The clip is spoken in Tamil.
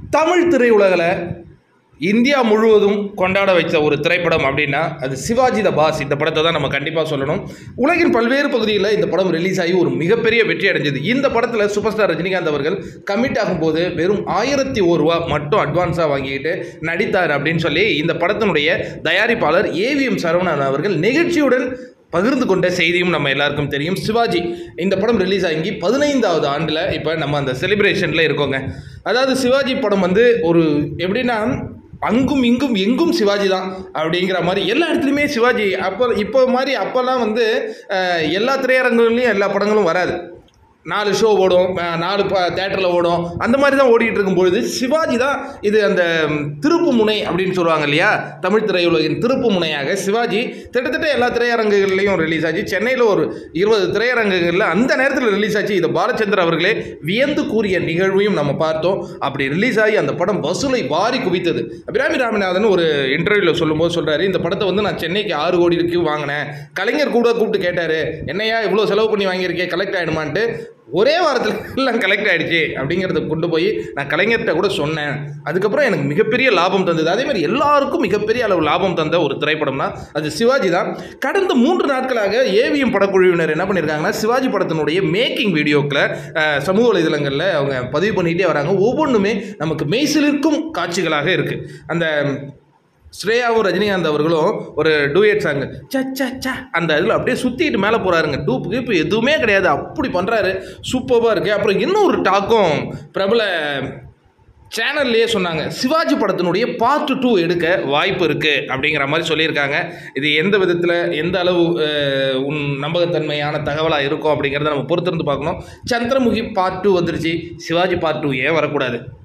தமிழ் திரையுலகில் இந்தியா முழுவதும் கொண்டாட வைத்த ஒரு திரைப்படம் அப்படின்னா அது சிவாஜி த பாஸ் இந்த படத்தை தான் நம்ம கண்டிப்பாக சொல்லணும் உலகின் பல்வேறு பகுதிகளில் இந்த படம் ரிலீஸ் ஆகி ஒரு மிகப்பெரிய வெற்றி அடைஞ்சது இந்த படத்தில் சூப்பர் ஸ்டார் ரஜினிகாந்த் அவர்கள் கமிட் ஆகும்போது வெறும் ஆயிரத்தி ஒரு ரூபா மட்டும் அட்வான்ஸாக வாங்கிக்கிட்டு நடித்தார் அப்படின்னு சொல்லி இந்த படத்தினுடைய தயாரிப்பாளர் ஏவிஎம் சரவணன் அவர்கள் நெகிழ்ச்சியுடன் பகிர்ந்து கொண்ட செய்தியும் நம்ம எல்லாருக்கும் தெரியும் சிவாஜி இந்த படம் ரிலீஸ் ஆகி பதினைந்தாவது ஆண்டில் இப்போ நம்ம அந்த செலிப்ரேஷனில் இருக்கோங்க அதாவது சிவாஜி படம் வந்து ஒரு எப்படின்னா அங்கும் இங்கும் எங்கும் சிவாஜி தான் அப்படிங்கிற மாதிரி எல்லா இடத்துலையுமே சிவாஜி அப்போ இப்போ மாதிரி அப்போல்லாம் வந்து அஹ், எல்லா திரையரங்குகள்லையும் எல்லா படங்களும் வராது நாலு ஷோ ஓடும் அஹ், நாலு ப தேட்டரில் ஓடும் அந்த மாதிரி தான் ஓடிட்டு இருக்கும்பொழுது சிவாஜி தான் இது அந்த ம், திருப்பு முனை அப்படின்னு சொல்லுவாங்க இல்லையா தமிழ் திரையுலகின் திருப்பு முனையாக சிவாஜி கிட்டத்தட்ட எல்லா திரையரங்குகள்லையும் ரிலீஸ் ஆச்சு சென்னையில் ஒரு இருபது திரையரங்குகளில் அந்த நேரத்தில் ரிலீஸ் ஆச்சு இதை பாலச்சந்தர் அவர்களே வியந்து கூறிய நிகழ்வையும் நம்ம பார்த்தோம் அப்படி ரிலீஸ் ஆகி அந்த படம் வசூலை வாரி குவித்தது அபிராமி ராமநாதன் ஒரு இன்டர்வியூவில் சொல்லும்போது சொல்கிறாரு இந்த படத்தை வந்து நான் சென்னைக்கு ஆறு கோடிக்கு வாங்கினேன் கலைஞர் கூட கூப்பிட்டு கேட்டார் என்னையா இவ்வளோ செலவு பண்ணி வாங்கியிருக்கே கலெக்ட் ஆகிடுமான்ட்டு ஒரே வாரத்தில் எல்லாம் கலெக்ட் ஆகிடுச்சு அப்படிங்கிறத கொண்டு போய் நான் கலைஞர்கிட்ட கூட சொன்னேன் அதுக்கப்புறம் எனக்கு மிகப்பெரிய லாபம் தந்தது அதே மாதிரி எல்லாருக்கும் மிகப்பெரிய அளவு லாபம் தந்த ஒரு திரைப்படம்னா அது சிவாஜி தான் கடந்த மூன்று நாட்களாக ஏவிஎம் படக்குழுவினர் என்ன பண்ணியிருக்காங்கன்னா சிவாஜி படத்தினுடைய மேக்கிங் வீடியோக்களை அஹ், சமூக வலைதளங்களில் அவங்க பதிவு பண்ணிகிட்டே வராங்க ஒவ்வொன்றுமே நமக்கு மெய்சிலிருக்கும் காட்சிகளாக இருக்குது அந்த ஸ்ரேயாவும் ரஜினிகாந்த் அவர்களும் ஒரு டூயட் சாங் ச ச ச அந்த இதில் அப்படியே சுற்றிட்டு மேலே போகிறாருங்க டூப்புக்கு இப்போ எதுவுமே கிடையாது அப்படி பண்ணுறாரு சூப்பராக இருக்குது அப்புறம் இன்னொரு டாக்கும் பிரபல சேனல்லையே சொன்னாங்க சிவாஜி படத்தினுடைய பார்ட் டூ எடுக்க வாய்ப்பு இருக்குது அப்படிங்கிற மாதிரி சொல்லியிருக்காங்க இது எந்த விதத்தில் எந்த அளவு அஹ், உன் நம்பகத்தன்மையான தகவலாக இருக்கும் அப்படிங்கிறத நம்ம பொறுத்திருந்து பார்க்கணும் சந்திரமுகி பார்ட் டூ வந்துருச்சு சிவாஜி பார்ட் டூ ஏன் வரக்கூடாது